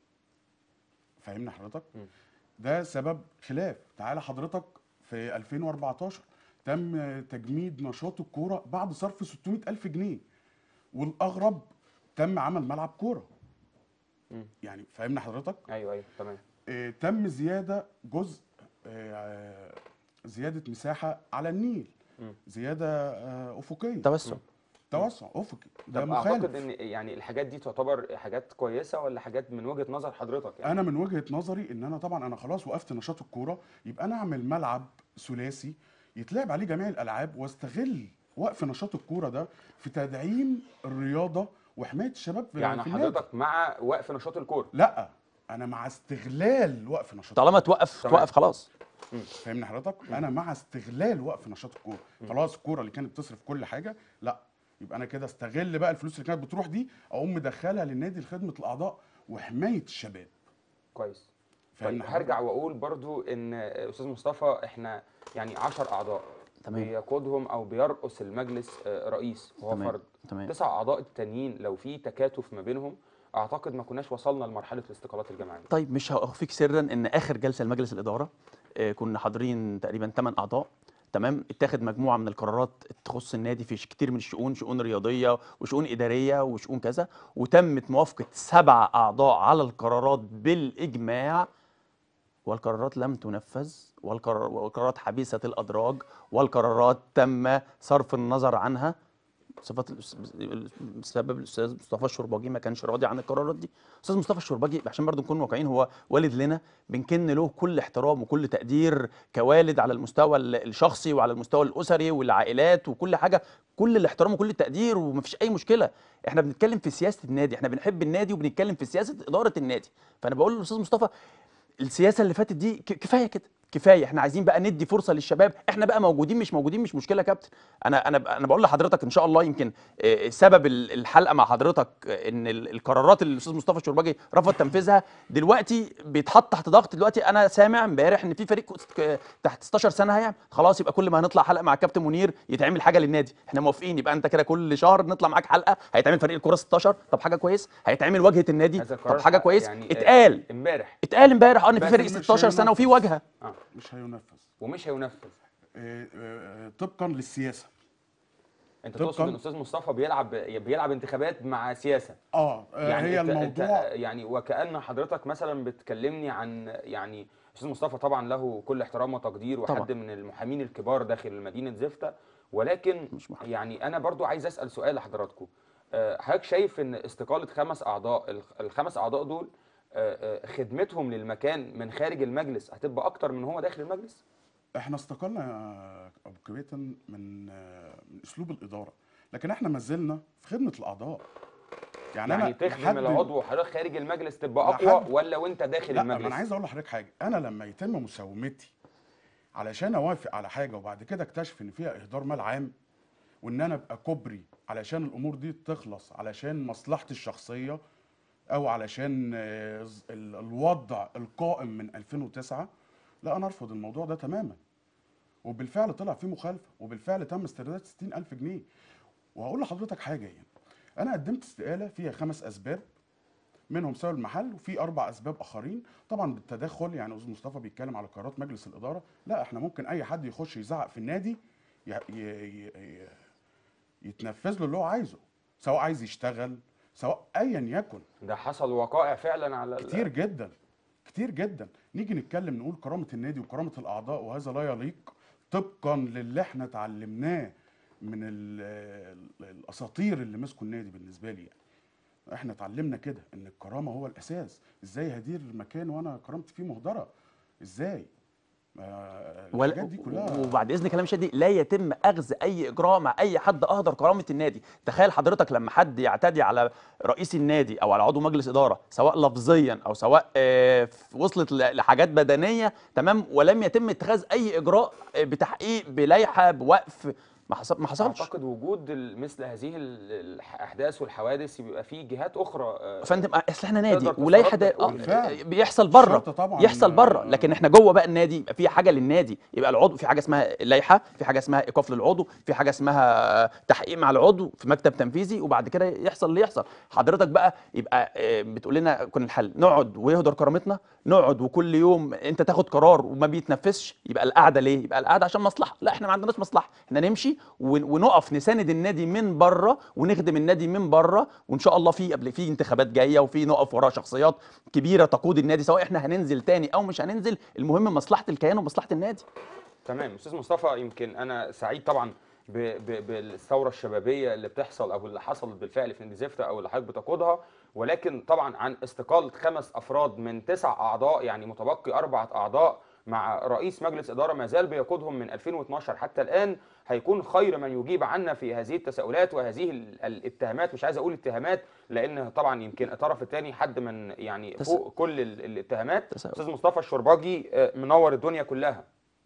فاهمنا حضرتك م. ده سبب خلاف تعالى حضرتك في 2014 تم تجميد نشاط الكوره بعد صرف 600 الف جنيه والاغرب تم عمل ملعب كوره م. يعني فاهمنا حضرتك ايوه ايوه تمام آه، تم زياده جزء آه، زياده مساحه على النيل م. زياده آه، افقيه توسع توسع افقي ده طب مخالف اعتقد ان يعني الحاجات دي تعتبر حاجات كويسه ولا حاجات من وجهه نظر حضرتك يعني انا من وجهه نظري ان انا طبعا انا خلاص وقفت نشاط الكوره يبقى انا اعمل ملعب ثلاثي يتلعب عليه جميع الالعاب واستغل وقف نشاط الكوره ده في تدعيم الرياضه وحمايه الشباب في يعني في النادي. حضرتك مع وقف نشاط الكوره لا انا مع استغلال وقف نشاط طالما توقف تمام. توقف خلاص فاهمني حضرتك انا مع استغلال وقف نشاط الكوره خلاص الكوره اللي كانت بتصرف كل حاجه لا يبقى انا كده استغل بقى الفلوس اللي كانت بتروح دي اقوم مدخلها للنادي لخدمه الاعضاء وحمايه الشباب كويس فاهمني طيب حضرتك؟ هرجع واقول برضو ان استاذ مصطفى احنا يعني 10 اعضاء تمام. بيقودهم او بيرأس المجلس آه، رئيس وهو تمام. فرد تمام. تسع اعضاء التانيين لو في تكاتف ما بينهم اعتقد ما كناش وصلنا لمرحله الاستقالات الجماعيه طيب مش هأخفيك سرا ان اخر جلسه لمجلس الاداره آه، كنا حاضرين تقريبا 8 اعضاء تمام اتاخد مجموعه من القرارات تخص النادي في ش- كتير من الشؤون شؤون رياضيه وشؤون اداريه وشؤون كذا وتمت موافقه سبع اعضاء على القرارات بالاجماع والقرارات لم تنفذ والقرار- والقرارات حبيسه الادراج والقرارات تم صرف النظر عنها صفات الأس- بسبب الاستاذ مصطفى الشرباجي ما كانش راضي عن القرارات دي استاذ مصطفى الشرباجي عشان برضو نكون واقعيين هو والد لنا بنكن له كل احترام وكل تقدير كوالد على المستوى ال- الشخصي وعلى المستوى الاسري والعائلات وكل حاجه كل الاحترام وكل التقدير ومفيش اي مشكله احنا بنتكلم في سياسه النادي احنا بنحب النادي وبنتكلم في سياسه اداره النادي فانا بقول للاستاذ مصطفى السياسه اللي فاتت دي ك- كفايه كده كفايه احنا عايزين بقى ندي فرصه للشباب احنا بقى موجودين مش موجودين مش مشكله يا كابتن انا انا انا بقول لحضرتك ان شاء الله يمكن آه، سبب ال- الحلقه مع حضرتك آه، ان ال- القرارات اللي الاستاذ مصطفى الشرباجي رفض تنفيذها دلوقتي بيتحط تحت ضغط دلوقتي انا سامع امبارح ان في فريق كت- ك- تحت 16 سنه هيعمل خلاص يبقى كل ما هنطلع حلقه مع الكابتن منير يتعمل حاجه للنادي احنا موافقين يبقى انت كده كل شهر نطلع معاك حلقه هيتعمل فريق الكوره 16 طب حاجه كويس هيتعمل واجهه النادي هذا القرار طب حاجه حق- كويس يعني آه، اتقال امبارح اتقال امبارح اه ان في بس فريق مش 16 سنه وفي هينفذ. واجهه اه مش هينفذ ومش هينفذ آه، آه، طبقا للسياسه انت طبقاً- تقصد ان استاذ مصطفى بيلعب بيلعب انتخابات مع سياسه اه آه، يعني هي انت الموضوع انت يعني وكأن حضرتك مثلا بتكلمني عن يعني استاذ مصطفى طبعا له كل احترام وتقدير وحد طبعاً. من المحامين الكبار داخل مدينه زفته ولكن مش محامي. يعني انا برضو عايز اسال سؤال لحضراتكم آه، حضرتك شايف ان استقاله خمس اعضاء الخ- الخمس اعضاء دول آه، آه، خدمتهم للمكان من خارج المجلس هتبقى اكتر من هو داخل المجلس احنا استقلنا يا ابو كبيتن من آه، من اسلوب الاداره لكن احنا ما زلنا في خدمه الاعضاء يعني, يعني انا تخدم لحد- العضو وحضرتك خارج المجلس تبقى لحد- اقوى ولا وانت داخل لا ما المجلس انا عايز اقول لحضرتك حاجه انا لما يتم مساومتي علشان اوافق على حاجه وبعد كده اكتشف ان فيها اهدار مال عام وان انا ابقى كوبري علشان الامور دي تخلص علشان مصلحتي الشخصيه او علشان آه، ز- ال- الوضع القائم من 2009 لا انا ارفض الموضوع ده تماما وبالفعل طلع فيه مخالفه وبالفعل تم استرداد 60000 جنيه وهقول لحضرتك حاجه يعني انا قدمت استقاله فيها خمس اسباب منهم سبب المحل وفي اربع اسباب اخرين طبعا بالتدخل يعني استاذ مصطفى بيتكلم على قرارات مجلس الاداره لا احنا ممكن اي حد يخش يزعق في النادي ي- ي- ي- يتنفذ له اللي هو عايزه سواء عايز يشتغل سواء ايا يكن ده حصل وقائع فعلا على ال- كتير جدا كتير جدا نيجي نتكلم نقول كرامه النادي وكرامه الاعضاء وهذا لا يليق طبقا للي احنا اتعلمناه من ال- ال- الاساطير اللي مسكوا النادي بالنسبه لي يعني احنا اتعلمنا كده ان الكرامه هو الاساس ازاي هدير مكان وانا كرامتي فيه مهدره ازاي آه، ولا- الحاجات دي كلها وبعد اذن كلام شادي لا يتم اخذ اي اجراء مع اي حد اهدر كرامه النادي تخيل حضرتك لما حد يعتدي على رئيس النادي او على عضو مجلس اداره سواء لفظيا او سواء آه، ف- وصلت ل- لحاجات بدنيه تمام ولم يتم اتخاذ اي اجراء آه، بتحقيق بلائحه بوقف ما حصل ما حصلش اعتقد وجود ال- مثل هذه ال- الاحداث والحوادث يبقى في جهات اخرى آه، فندم اصل احنا نادي تقدر ولائحه تتصرف ده آه، بالفعل. بيحصل بره الشرطة طبعاً، يحصل بره آه، لكن احنا جوه بقى النادي يبقى في حاجه للنادي يبقى العضو في حاجه اسمها لائحه في حاجه اسمها ايقاف للعضو في حاجه اسمها تحقيق مع العضو في مكتب تنفيذي وبعد كده يحصل اللي يحصل حضرتك بقى يبقى آه، بتقول لنا كن الحل نقعد ويهدر كرامتنا نقعد وكل يوم انت تاخد قرار وما بيتنفذش يبقى القعده ليه يبقى القعده عشان مصلحه لا احنا ما عندناش مصلحه احنا نمشي ون- ونقف نساند النادي من بره ونخدم النادي من بره وان شاء الله في قبل في انتخابات جايه وفي نقف وراء شخصيات كبيره تقود النادي سواء احنا هننزل تاني او مش هننزل المهم مصلحه الكيان ومصلحه النادي تمام استاذ مصطفى يمكن انا سعيد طبعا ب- ب- بالثوره الشبابيه اللي بتحصل او اللي حصلت بالفعل في نادي زفته او اللي حضرتك بتقودها ولكن طبعا عن استقاله خمس افراد من تسع اعضاء يعني متبقي اربعه اعضاء مع رئيس مجلس اداره ما زال بيقودهم من 2012 حتى الان هيكون خير من يجيب عنا في هذه التساؤلات وهذه ال- الاتهامات مش عايز اقول اتهامات لان طبعا يمكن الطرف الثاني حد من يعني تس- فوق كل ال- الاتهامات تساؤل. استاذ مصطفى الشرباجي آه، منور الدنيا كلها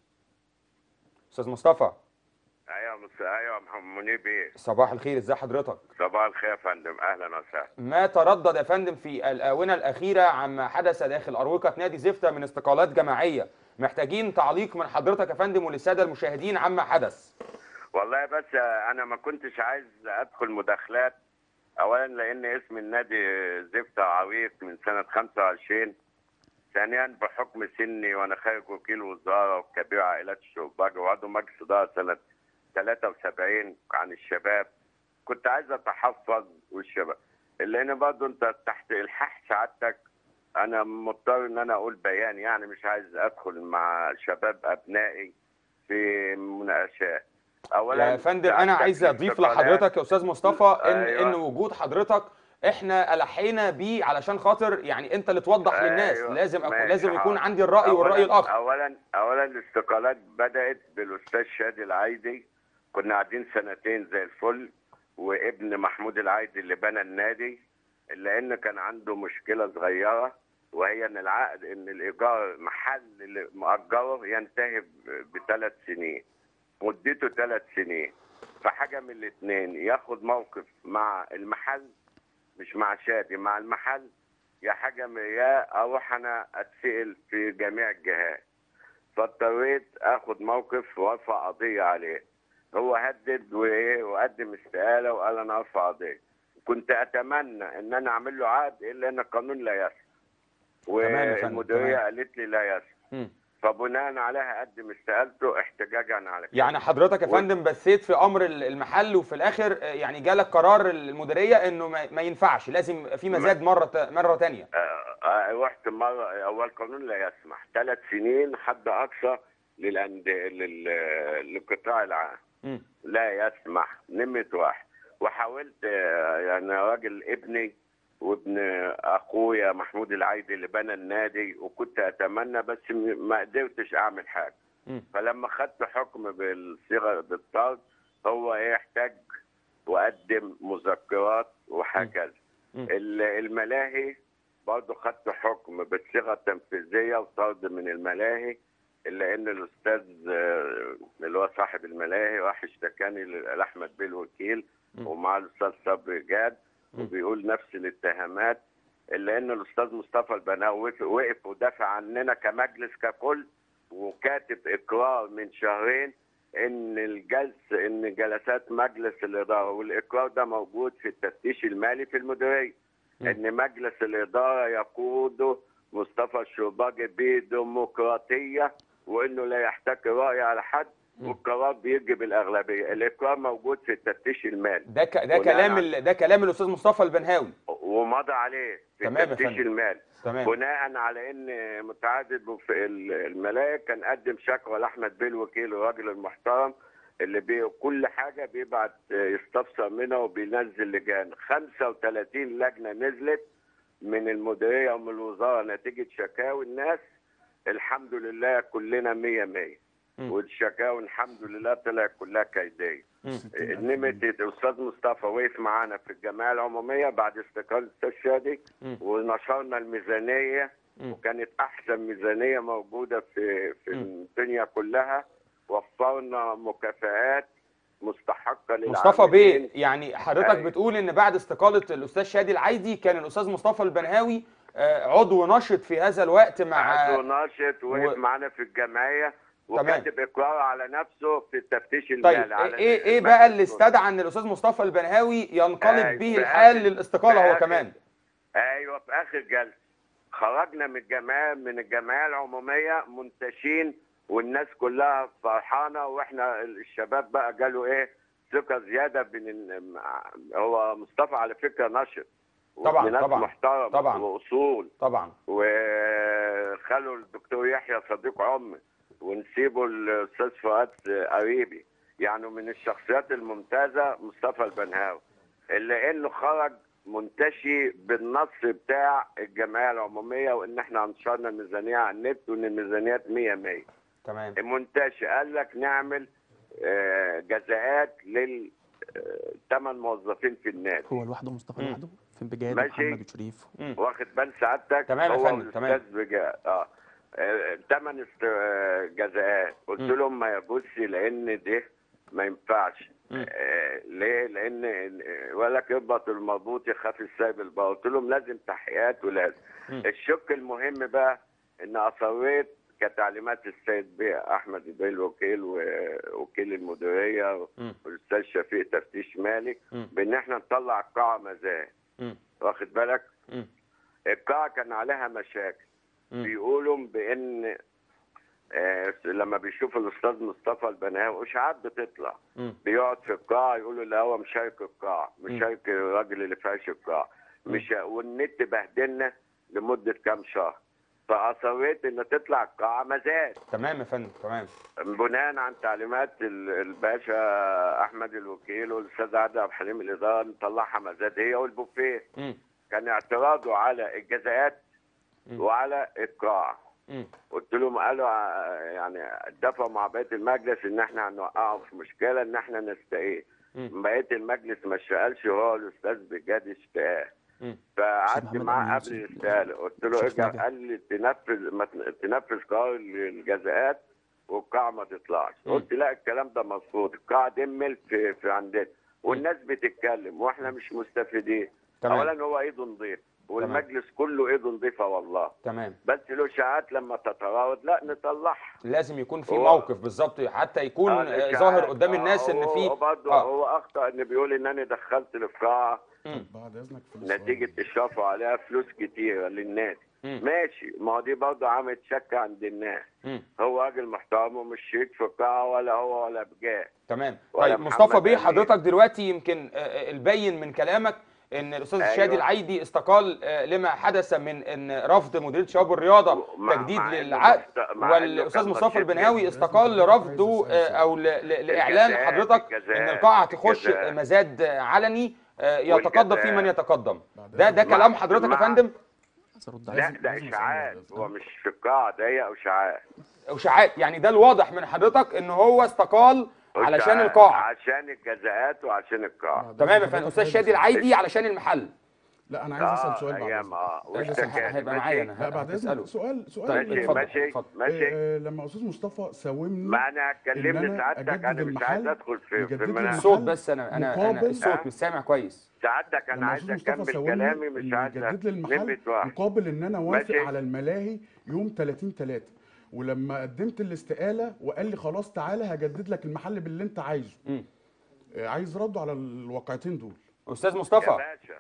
استاذ مصطفى ايوه مس... ايوه محمد منير بيه صباح الخير ازي حضرتك صباح الخير يا فندم اهلا وسهلا ما تردد يا فندم في الآونة الأخيرة عما حدث داخل أروقة نادي زفتة من استقالات جماعية محتاجين تعليق من حضرتك يا فندم وللسادة المشاهدين عما حدث والله بس انا ما كنتش عايز ادخل مداخلات اولا لان اسم النادي زفت عريق من سنه 25 ثانيا بحكم سني وانا خارج وكيل وزاره وكبير عائلات الشرباج وعضو مجلس اداره سنه 73 عن الشباب كنت عايز اتحفظ والشباب لان برضه انت تحت الحاح سعادتك انا مضطر ان انا اقول بيان يعني مش عايز ادخل مع شباب ابنائي في مناقشات اولا يا فندم أنا سعادتك عايز أضيف الانتقالات- لحضرتك يا أستاذ مصطفى إن أيوة. إن وجود حضرتك إحنا ألحينا بيه علشان خاطر يعني أنت اللي توضح للناس أيوة، لازم أكون ماشي، لازم يكون حاضر. عندي الرأي والرأي أولاً- الآخر اولا اولا الاستقالات بدات بالاستاذ شادي العايدي كنا قاعدين سنتين زي الفل وابن محمود العايدي اللي بنى النادي لان كان عنده مشكله صغيره وهي ان العقد ان الايجار محل اللي مأجره ينتهي بثلاث سنين مدته ثلاث سنين فحاجه من الاثنين ياخد موقف مع المحل مش مع شادي مع المحل يا حاجه من يا اروح انا اتسال في جميع الجهات فاضطريت اخد موقف وارفع قضيه عليه هو هدد وايه وقدم استقاله وقال انا ارفع قضيه كنت اتمنى ان انا اعمل له عقد الا ان القانون لا يسمح تمام يا فندم، والمديريه تمام. قالت لي لا يسمح مم. فبناء عليها قدم استقالته احتجاجا على كده يعني حضرتك يا و- فندم بثيت في امر ال- المحل وفي الاخر آه، يعني جالك قرار المديريه انه ما ما ينفعش لازم في مزاد مره ت- مره ثانيه آه، آه، رحت مره هو القانون لا يسمح ثلاث سنين حد اقصى للانديه لل- للقطاع العام مم. لا يسمح نمرة واحد وحاولت آه، يعني راجل ابني وابن اخويا محمود العايدي اللي بنى النادي وكنت اتمنى بس م- ما قدرتش اعمل حاجه مم. فلما خدت حكم بالصيغه بالطرد هو ايه احتاج وقدم مذكرات وهكذا مم. ال- الملاهي برضه خدت حكم بالصيغه التنفيذيه وطرد من الملاهي الا ان الاستاذ آه، اللي هو صاحب الملاهي راح اشتكاني ل- لاحمد بيه الوكيل مم. ومع الاستاذ صبري جاد مم. وبيقول نفس الاتهامات الا ان الاستاذ مصطفى البناوي وقف- وقف ودافع عننا كمجلس ككل وكاتب اقرار من شهرين ان الجلس ان جلسات مجلس الاداره والاقرار ده موجود في التفتيش المالي في المديريه مم. ان مجلس الاداره يقوده مصطفى الشرباجي بديمقراطيه وانه لا يحتكر راي على حد مم. والقرار بيجي بالاغلبيه الاقرار موجود في التفتيش المالي ده ك... ده بناء كلام على- ال... ده كلام الاستاذ مصطفى البنهاوي ومضى عليه في تمام يا التفتيش فندم. المالي تمام بناء على ان متعدد في ال- الملاك كان قدم شكوى لاحمد بيه الوكيل الراجل المحترم اللي بي كل حاجه بيبعت يستفسر منها وبينزل لجان 35 لجنه نزلت من المديريه ومن الوزاره نتيجه شكاوي الناس الحمد لله كلنا 100 100 مم. والشكاوي الحمد لله طلعت كلها كيديه مم. نمت الاستاذ مصطفى وقف معانا في الجمعيه العموميه بعد استقاله الاستاذ شادي مم. ونشرنا الميزانيه مم. وكانت احسن ميزانيه موجوده في في مم. الدنيا كلها وفرنا مكافآت مستحقه للعاملين مصطفى بيه يعني حضرتك أيوة. بتقول ان بعد استقاله الاستاذ شادي العايدي كان الاستاذ مصطفى البنهاوي آه، عضو نشط في هذا الوقت مع عضو ناشط وقف و- معانا في الجمعيه تمام. وكاتب اقرار على نفسه في التفتيش طيب المالي على ايه ايه المجلس بقى اللي كله. استدعى ان الاستاذ مصطفى البنهاوي ينقلب أيوة، به في الحال آخر- للاستقاله في هو آخر- كمان ايوه في اخر جلسه خرجنا من الجمعيه من الجمعيه العموميه منتشين والناس كلها فرحانه واحنا الشباب بقى جاله ايه ثقه زياده بين ال- هو مصطفى على فكره نشط طبعاً، وابن ناس طبعاً، محترم طبعاً. واصول طبعا وخلوا الدكتور يحيى صديق عمري ونسيبه الاستاذ فؤاد قريبي يعني من الشخصيات الممتازه مصطفى البنهاوي الا انه خرج منتشي بالنص بتاع الجمعيه العموميه وان احنا انشرنا الميزانيه على النت وان الميزانيات 100 100 تمام منتشي قال لك نعمل آه، جزاءات لل ثمان موظفين في النادي هو لوحده مصطفى مم. لوحده فين بجاد ماشي. محمد وشريف واخد بال سعادتك تمام يا هو فندم، تمام. والاستاذ بجا اه ثمان جزاءات قلت مم. لهم ما يجوزش لان ده ما ينفعش مم. آه ليه؟ لان ولا يربط المربوط يخاف السايب البار قلت لهم لازم تحقيقات ولازم مم. الشق المهم بقى ان اصريت كتعليمات السيد بيه احمد البيه الوكيل ووكيل المديريه مم. والاستاذ شفيق تفتيش مالك مم. بان احنا نطلع القاعه مزايا مم. واخد بالك مم. القاعه كان عليها مشاكل مم. بيقولوا بان آه لما بيشوف الاستاذ مصطفى البناوي اشاعات بتطلع مم. بيقعد في القاعه يقولوا لا هو مشارك القاعه مشارك الراجل اللي في عيش القاعه مش والنت بهدلنا لمده كام شهر فاصريت ان تطلع القاعه مزاد تمام يا فندم تمام بناء عن تعليمات ال- الباشا احمد الوكيل والاستاذ عادل عبد الحليم الاداره نطلعها مزاد هي والبوفيه مم. كان اعتراضه على الجزاءات مم. وعلى القاعه مم. قلت لهم قالوا ع- يعني اتفقوا مع بقيه المجلس ان احنا هنوقعهم في مشكله ان احنا نستقيل مم. بقيه المجلس ما اشتغلش هو الاستاذ بجد اشتغل مم. فقعدت محمد معاه أمين قبل يوسف. الاستقاله قلت له شيخ ارجع نجا. قال لي تنفذ ما تن- تنفذ قرار الجزاءات والقاعه ما تطلعش مم. قلت لا الكلام ده مظبوط القاعه دمل في في عندنا والناس بتتكلم واحنا مش مستفيدين تمام. اولا هو ايده نظيف والمجلس كله ايده نظيفه والله تمام بس له ساعات لما تتراود لا نطلعها لازم يكون في هو- موقف بالظبط حتى يكون آه، آه، الإشاعات. ظاهر قدام آه، الناس ان هو- في هو برضه آه. هو اخطا ان بيقول ان انا دخلت القاعه بعد اذنك في السؤال. نتيجه اشرافه عليها فلوس كتيره للنادي مم. ماشي ما هو دي برضه عملت شك عند الناس مم. هو راجل محترم ومش شريك في القاعه ولا هو ولا بجاه تمام ولا طيب محمد مصطفى بيه أمين. حضرتك دلوقتي يمكن آه، آه، الباين من كلامك ان الاستاذ أيوة. الشادي العيدي استقال آه، لما حدث من ان رفض مديريه شباب الرياضه مع- تجديد مع إنه للعقد مست- مع إنه والاستاذ كان مصطفى نشيط البنهاوي جداً. استقال لازم لرفضه تبقى عايز آه، او ل- ل- لاعلان الجزاء- حضرتك الجزاء- ان القاعه تخش الجزاء. مزاد علني آه، يتقدم والجزاء. فيه من يتقدم بعد ده ده إذنك. كلام مع- حضرتك يا مع- فندم عايز ارد لا عليه لازم- ده لازم اشاعات أسأل. هو مش في القاعه ده هي اشاعات اشاعات يعني ده الواضح من حضرتك ان هو استقال علشان إشاعات. القاعه عشان الجزاءات وعشان القاعه بعد تمام يا إذنك فندم حضرتك استاذ عايز شادي أسأل. العيدي علشان المحل لا انا عايز اسال سؤال بعد ايام إذنك. اه بس واشتكى هيبقى معايا انا لا بعد هتساله اذنك سؤال سؤال طيب ماشي اتفضل ماشي اتفضل ماشي آه، لما استاذ مصطفى ساومني ما انا إن كلمني أنا سعادتك أجدد انا مش عايز المحل ادخل في في يجدد لي مناقشه المحل. الصوت بس انا انا انا مقابل- الصوت مش سامع كويس سعادتك انا لما عايز استاذ اكمل مصطفى كلامي ساومني مش إن عايز يجدد لي المحل نمرة واحد مقابل ان انا وافق ماشي. على الملاهي يوم 30 3 ولما قدمت الاستقاله وقال لي خلاص تعالى هجدد لك المحل باللي انت عايزه مم. آه، عايز رده على الواقعتين دول استاذ يا مصطفى باشا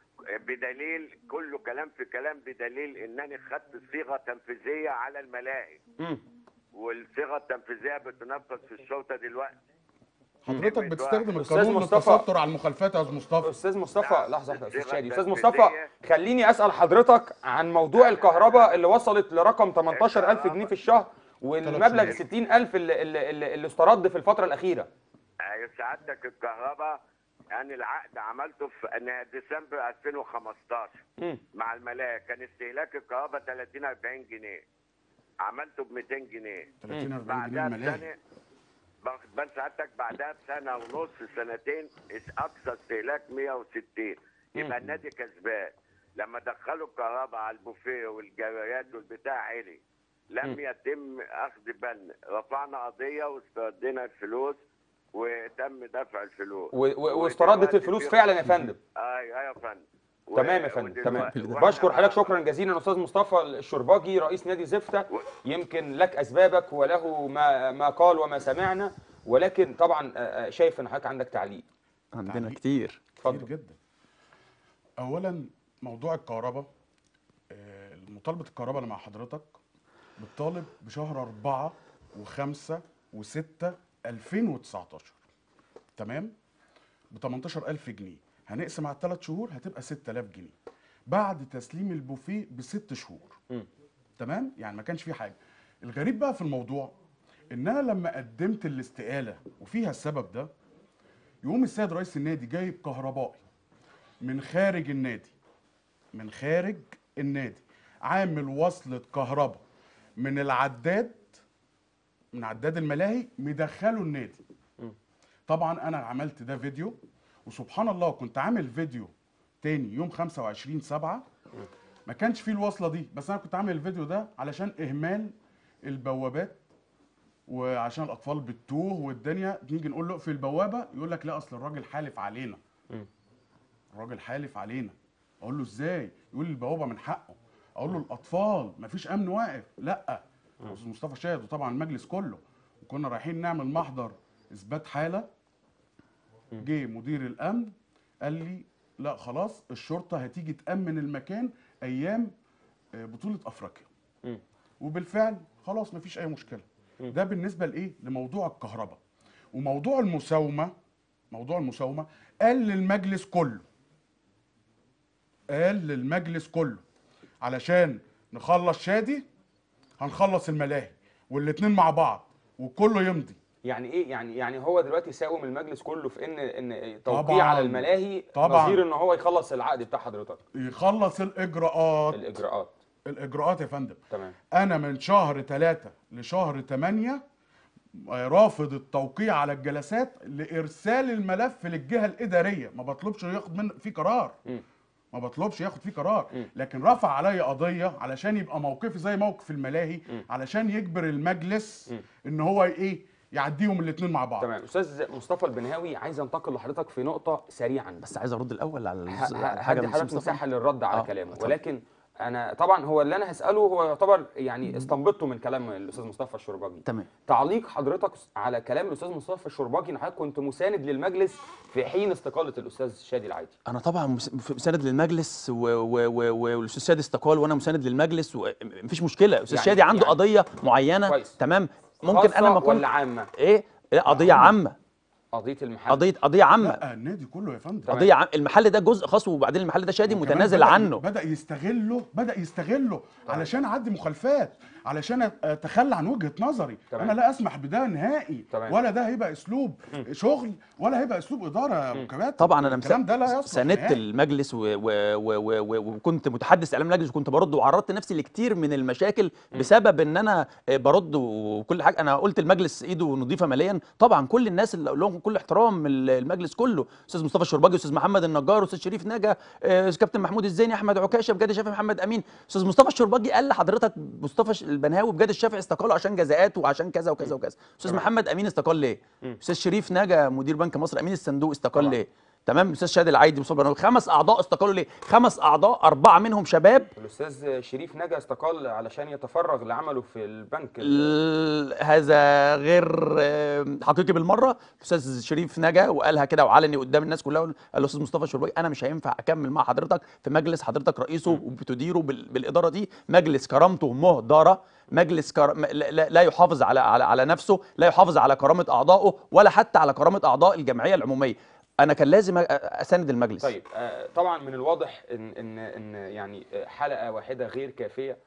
بدليل كله كلام في كلام بدليل انني خدت صيغه تنفيذيه على الملاهي مم. والصيغه التنفيذيه بتنفذ في الشرطه دلوقتي حضرتك نمرة بتستخدم أستاذ القانون مصطفى. للتستر على المخالفات يا استاذ مصطفى استاذ مصطفى لا، لحظه واحده استاذ الصيغة شادي استاذ التنفيذية- مصطفى خليني اسال حضرتك عن موضوع الكهرباء اللي وصلت لرقم 18000 جنيه في الشهر والمبلغ شهور. 60000 اللي, اللي, اللي اللي استرد في الفتره الاخيره أيوة سعادتك الكهرباء انا العقد عملته في أنا ديسمبر 2015 مم. مع الملاهي كان استهلاك الكهرباء 30 40 جنيه عملته ب 200 جنيه 30 40 جنيه بعدها الملاهي بسنه باخد بال سعادتك بعدها بسنه ونص سنتين اس- اقصى استهلاك 160 يبقى النادي كسبان لما دخلوا الكهرباء على البوفيه والجريات والبتاع عالي لم مم. يتم اخذ بالنا رفعنا قضيه واستردينا الفلوس وتم دفع الفلوس و- و- واستردت ودلوقتي الفلوس في- فعلا يا فندم ايوه ايوه يا فندم و- تمام يا فندم تمام ودلوقتي- وإحنا بشكر حضرتك مع- شكرا جزيلا استاذ مصطفى الشرباجي رئيس نادي زفته يمكن لك اسبابك وله ما ما قال وما سمعنا ولكن طبعا آه، آه، شايف ان حضرتك عندك تعليق عندنا تعليق. كتير كتير اتفضل جدا اولا موضوع الكهرباء آه، مطالبه الكهرباء اللي مع حضرتك بتطالب بشهر أربعة وخمسة وستة 2019 تمام ب 18000 جنيه هنقسم على الثلاث شهور هتبقى 6000 جنيه بعد تسليم البوفيه بست شهور مم. تمام يعني ما كانش في حاجه الغريب بقى في الموضوع ان انا لما قدمت الاستقاله وفيها السبب ده يقوم السيد رئيس النادي جايب كهربائي من خارج النادي من خارج النادي عامل وصلة كهرباء من العداد من عداد الملاهي مدخله النادي طبعا انا عملت ده فيديو وسبحان الله كنت عامل فيديو تاني يوم 25 7 ما كانش فيه الوصله دي بس انا كنت عامل الفيديو ده علشان اهمال البوابات وعشان الاطفال بتتوه والدنيا نيجي نقول له في البوابه يقول لك لا اصل الراجل حالف علينا الراجل حالف علينا اقول له ازاي يقول لي البوابه من حقه اقول له الاطفال مفيش امن واقف لا استاذ مصطفى شاهد وطبعا المجلس كله وكنا رايحين نعمل محضر اثبات حاله جه مدير الامن قال لي لا خلاص الشرطه هتيجي تامن المكان ايام آه، بطوله افريقيا مم. وبالفعل خلاص مفيش اي مشكله ده بالنسبه لايه لموضوع الكهرباء وموضوع المساومه موضوع المساومه قال للمجلس كله قال للمجلس كله علشان نخلص شادي هنخلص الملاهي والاتنين مع بعض وكله يمضي يعني ايه يعني يعني هو دلوقتي ساوم المجلس كله في ان ان توقيع طبعاً. على الملاهي طبعاً. نظير ان هو يخلص العقد بتاع حضرتك يخلص الاجراءات الاجراءات الاجراءات يا فندم تمام انا من شهر 3 لشهر 8 رافض التوقيع على الجلسات لارسال الملف للجهه الاداريه ما بطلبش ياخد من في قرار مم. ما بطلبش ياخد فيه قرار مم. لكن رفع عليا قضيه علشان يبقى موقفي زي موقف الملاهي مم. علشان يجبر المجلس مم. ان هو ايه يعديهم الاثنين مع بعض تمام استاذ مصطفى البنهاوي عايز انتقل لحضرتك في نقطه سريعا بس عايز ارد الاول على ه- الز- ه- على حاجه هدي من حضرتك أستاذ مصطفى. مساحه للرد على آه، كلامه اتفضل. ولكن انا طبعا هو اللي انا هساله هو يعتبر يعني استنبطته من كلام الاستاذ مصطفى الشرباجي تمام تعليق حضرتك على كلام الاستاذ مصطفى الشرباجي ان حضرتك كنت مساند للمجلس في حين استقاله الاستاذ شادي العيدي انا طبعا مس- ف- مساند للمجلس و- و- و- و- والاستاذ شادي استقال وانا مساند للمجلس ومفيش مشكله الاستاذ يعني- شادي عنده يعني- قضيه معينه كويس. تمام ممكن انا ما خاصة اكون ولا عامه ايه لا قضيه عامه قضيه المحل قضيه قضيه عامه لا النادي كله يا فندم تمام. قضيه عام المحل ده جزء خاص وبعدين المحل ده شادي وكمان متنازل بدأ- عنه بدا يستغله بدا يستغله علشان اعدي مخالفات علشان اتخلى عن وجهه نظري تمام. انا لا اسمح بده نهائي تمام. ولا ده هيبقى اسلوب شغل ولا هيبقى اسلوب اداره يا ابو كباتن طبعا انا الكلام ده لا مسا- يصلح ساندت نهائي. المجلس و- و- و- و- و- وكنت متحدث اعلام المجلس وكنت برد وعرضت نفسي لكتير من المشاكل بسبب ان انا آه، برد وكل حاجه انا قلت المجلس ايده نظيفه ماليا طبعا كل الناس اللي اقول لهم كل احترام ال- المجلس كله استاذ مصطفى الشرباجي استاذ محمد النجار استاذ شريف نجا آه، كابتن محمود الزيني احمد عكاشه بجد شافعي محمد امين استاذ مصطفى الشرباجي قال لحضرتك مصطفى ش- البنهاوي بجد الشافعي استقال عشان جزاءات وعشان كذا وكذا وكذا استاذ تمام. محمد امين استقال ليه استاذ شريف نجا مدير بنك مصر امين الصندوق استقال طبعا. ليه تمام استاذ شادي العيدي مصطفى البنهاوي خمس اعضاء استقالوا ليه خمس اعضاء اربعه منهم شباب الاستاذ شريف نجا استقال علشان يتفرغ لعمله في البنك ال- هذا غير آه، حقيقي بالمره الاستاذ شريف نجا وقالها كده وعلني قدام الناس كلها قال الاستاذ مصطفى الشرباجي انا مش هينفع اكمل مع حضرتك في مجلس حضرتك رئيسه وبتديره بال- بالاداره دي مجلس كرامته مهدره مجلس كر... م- لا, لا- لا يحافظ على على على نفسه لا يحافظ على كرامه اعضائه ولا حتى على كرامه اعضاء الجمعيه العموميه انا كان لازم أ- أ- اساند المجلس طيب آه، طبعا من الواضح ان ان ان يعني آه، حلقه واحده غير كافيه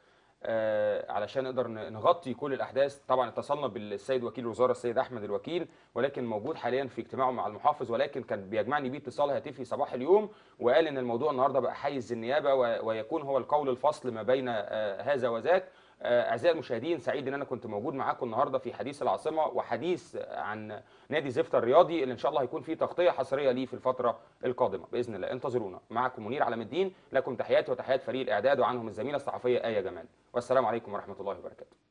آه، علشان نقدر ن- نغطي كل الاحداث طبعا اتصلنا بالسيد وكيل الوزاره السيد احمد الوكيل ولكن موجود حاليا في اجتماعه مع المحافظ ولكن كان بيجمعني بيه اتصال هاتفي صباح اليوم وقال ان الموضوع النهارده بقى حيز النيابه و- ويكون هو القول الفصل ما بين آه، هذا وذاك آه، اعزائي المشاهدين سعيد ان انا كنت موجود معاكم النهارده في حديث العاصمه وحديث عن نادي زفت الرياضي اللي ان شاء الله هيكون فيه تغطيه حصريه ليه في الفتره القادمه باذن الله انتظرونا معكم منير علام الدين لكم تحياتي وتحيات فريق الاعداد وعنهم الزميله الصحفيه ايه جمال والسلام عليكم ورحمه الله وبركاته